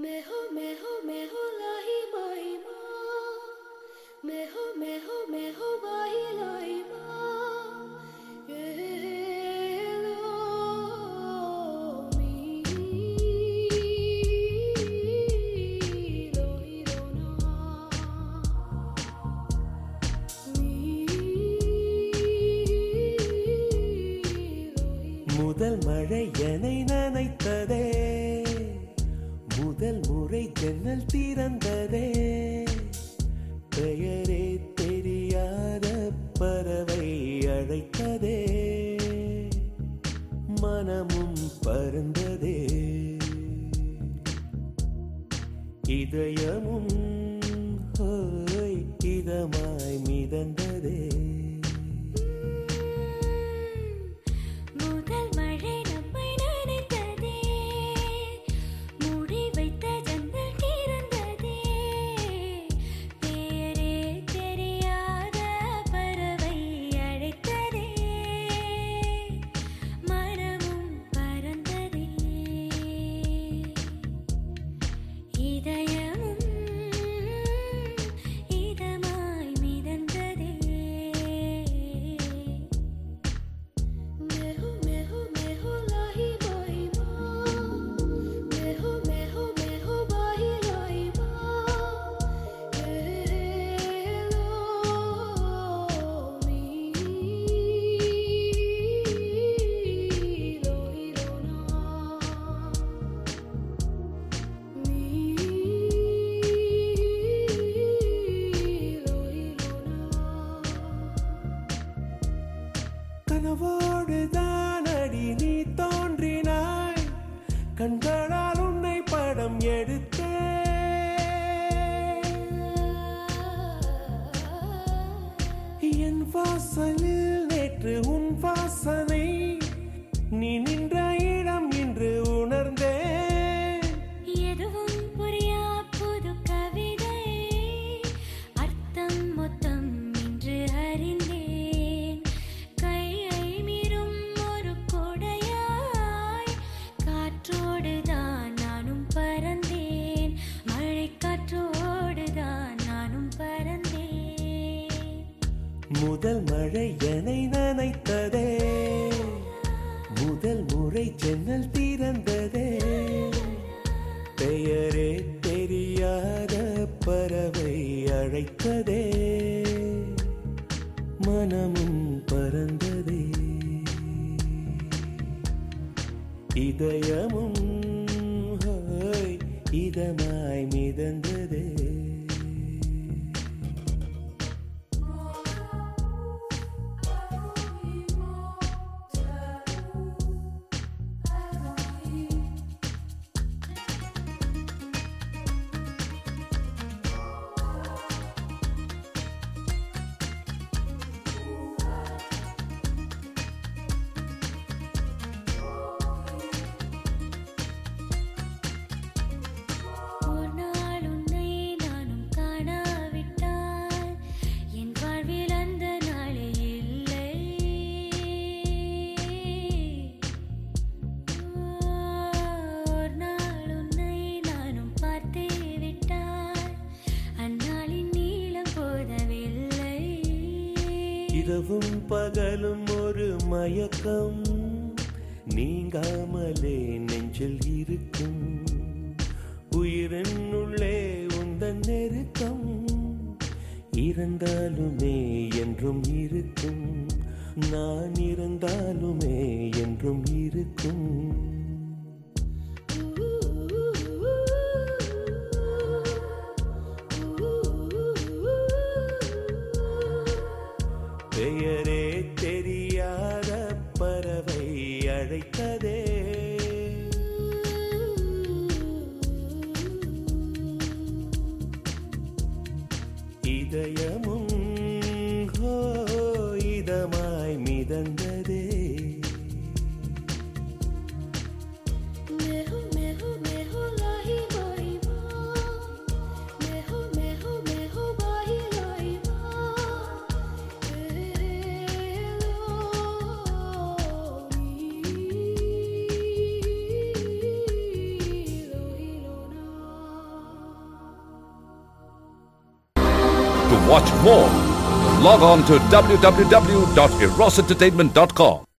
Meho, meho, meho, lahi mai ma. Meho, meho, meho, wahi lai ma. Elomi. Lohi rona. முதல் மழை என்னை நனைத்ததே முதல் முறை ஜன்னல் திறந்ததே பெயரே தெரியாத பறவை அழைத்ததே மனமும் பருந்ததே இதயமும் ஹோய் இதமாய் மிதந்ததே முதல் மழை நம்மை நனைத்ததே மூடி வைத்த ஜன்னல் திறந்ததே பேரே தெரியாத பறவை அழைத்ததே மனமும் பறந்ததே இதயமும் இதமாய் மிதந்ததே Meho, meho, meho, lahi mai ma. Meho, meho, meho, wahi lai ma. Elomi. Lohi rona. கனவோடு தானடி நீ தோன்றினாய் கண்களால் உன்னை படம் எடுத்தேன் என் வாசலில் நேற்று உன் வாசனை நீ நின்ற இடம் இன்று உணர்ந்தேன் எதுவும் புரியா புது கவிதை அர்த்தம் மொத்தம் இன்று அறிந்தேன் கையை மீறும் ஒரு கொடையாய் காற்றோடு தான் நானும் பறந்தேன் மழை காற்றோடு தான் நானும் பறந்தேன் முதல் மழை என்னை நனைத்ததே முதல் முறை ஜன்னல் திறந்ததே பெயரே தெரியாத பறவை அழைத்ததே மனமும் பறந்ததே இதயமும் ஹோய், இதமாய் மிதந்ததே ஒரு நாள் உன்னை நானும் காணாவிட்டால் என் வாழ்வில் அந்த நாளே இல்லை ஒரு நாள் உன்னை நானும் பார்த்தே விட்டால் அந்நாளின் நீளம் போதவில்லை இரவும் பகலும் ஒரு மயக்கம் நீங்காமலே நெஞ்சில் இருக்கும் உயிரின் உள்ளே உந்தன் நெருக்கம் இருந்தாலுமே என்றும் இருக்கும் நான் இருந்தாலுமே என்றும் இருக்கும் பெயரே தெரியாத பறவை அழைத்ததே இதயமும் ஹோ இதமாய் மிதந்ததே watch more, log on to www.erosentertainment.com.